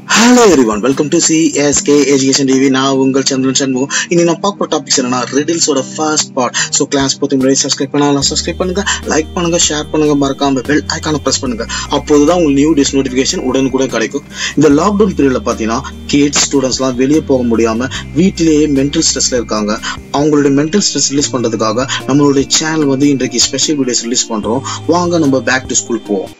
hello everyone welcome to CSK education TV நான் உங்கள் சந்திரன் சண்முகம் இனி நான் பார்க்க டாபிக்ஸ் என்னன்னா ரிடில்ஸோட ஃபர்ஸ்ட் பார்ட் ஸோ கிளாஸ் பத்தி முன்னாடி சப்ஸ்கிரைப் பண்ணலாம் சப்ஸ்கிரைப் பண்ணுங்க லைக் பண்ணுங்க ஷேர் பண்ணுங்க மறக்காம பெல் ஐக்கான ப்ரெஸ் பண்ணுங்க அப்போதுதான் உங்களுக்கு நியூ டிஸ் நோட்டிஃபிகேஷன் உடனுக்குடன் கிடைக்கும் இந்த லாக்டவுன் பீரியட்ல பார்த்தீங்கன்னா கிட்ஸ் ஸ்டூடெண்ட்ஸ்லாம் வெளியே போக முடியாம வீட்டிலேயே மென்டல் ஸ்ட்ரெஸ்ல இருக்காங்க அவங்களுடைய மென்டல் ஸ்ட்ரெஸ் ரிலீஸ் பண்றதுக்காக நம்மளுடைய சேனல் வந்து இன்றைக்கு ஸ்பெஷல் வீடியோஸ் ரிலீஸ் பண்றோம் வாங்க நம்ம பேக் டு ஸ்கூல் போவோம்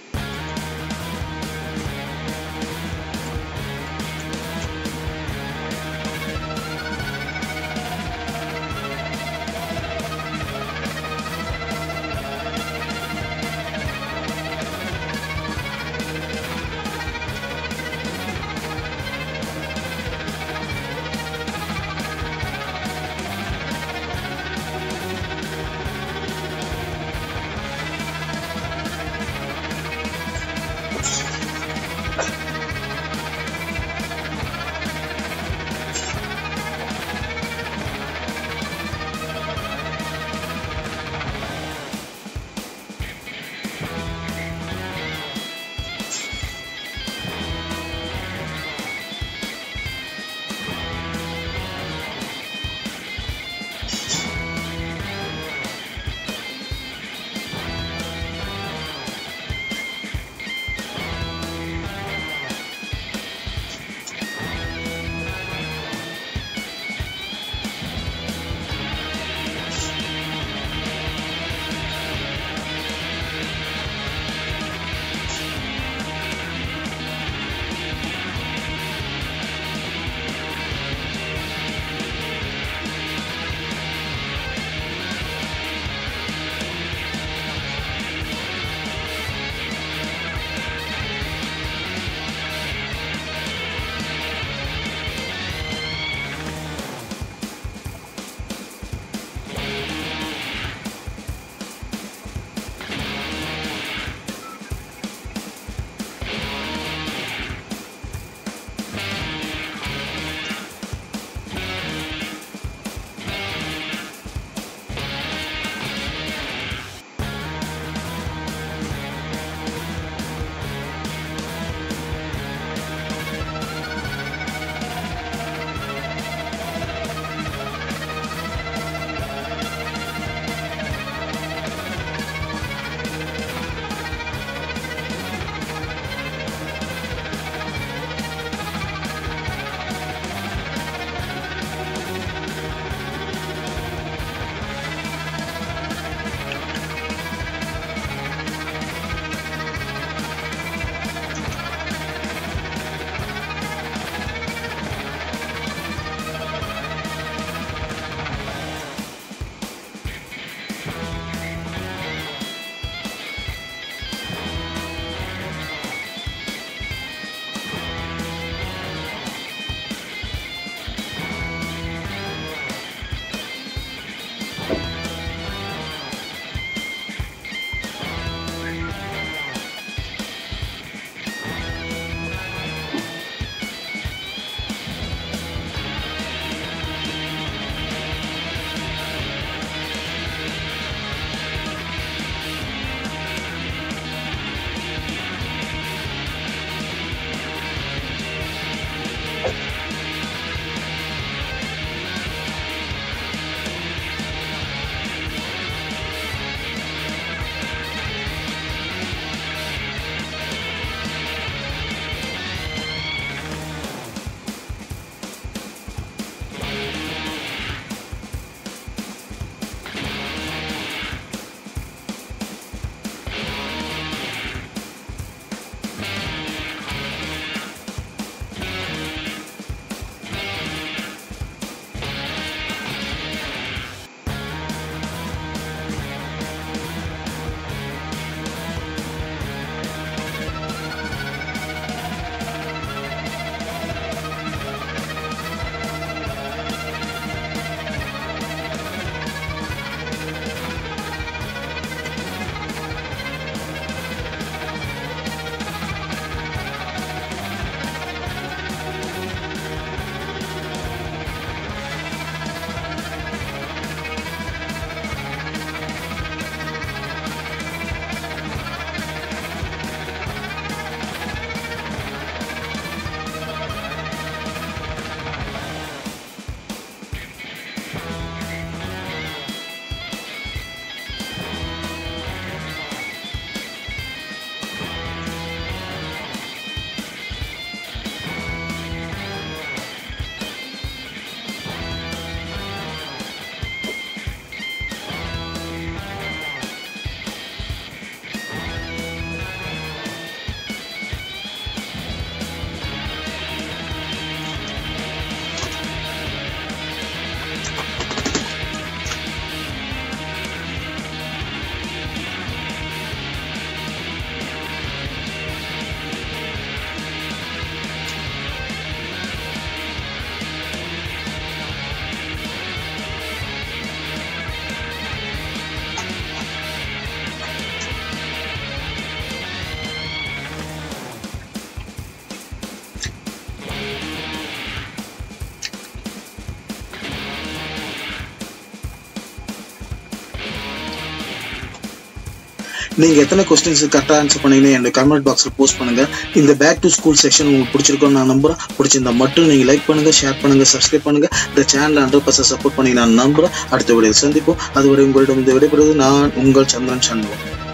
நீங்க எத்தனை கொஸ்டின்ஸ் கரெக்டா ஆன்சர் பண்ணீங்கன்னு என்னோட கமெண்ட் பாக்ஸ்ல போஸ்ட் பண்ணுங்க இந்த பேக் டு ஸ்கூல் செக்ஷன் உங்களுக்கு பிடிச்சிருக்கும் நான் நம்புறேன் பிடிச்சிருந்தா மட்டும் நீங்க லைக் பண்ணுங்க ஷேர் பண்ணுங்க சப்ஸ்கிரைப் பண்ணுங்க இந்த சேனலை ஹண்ட்ரட் பர்சன்ட் சப்போர்ட் பண்ணி நான் நம்புறேன் அடுத்த வீடியோ சந்திப்போம் அதுவரை உங்களிடம் இந்த விடைபெறுவது நான் உங்கள் சந்திரன் சண்முகம்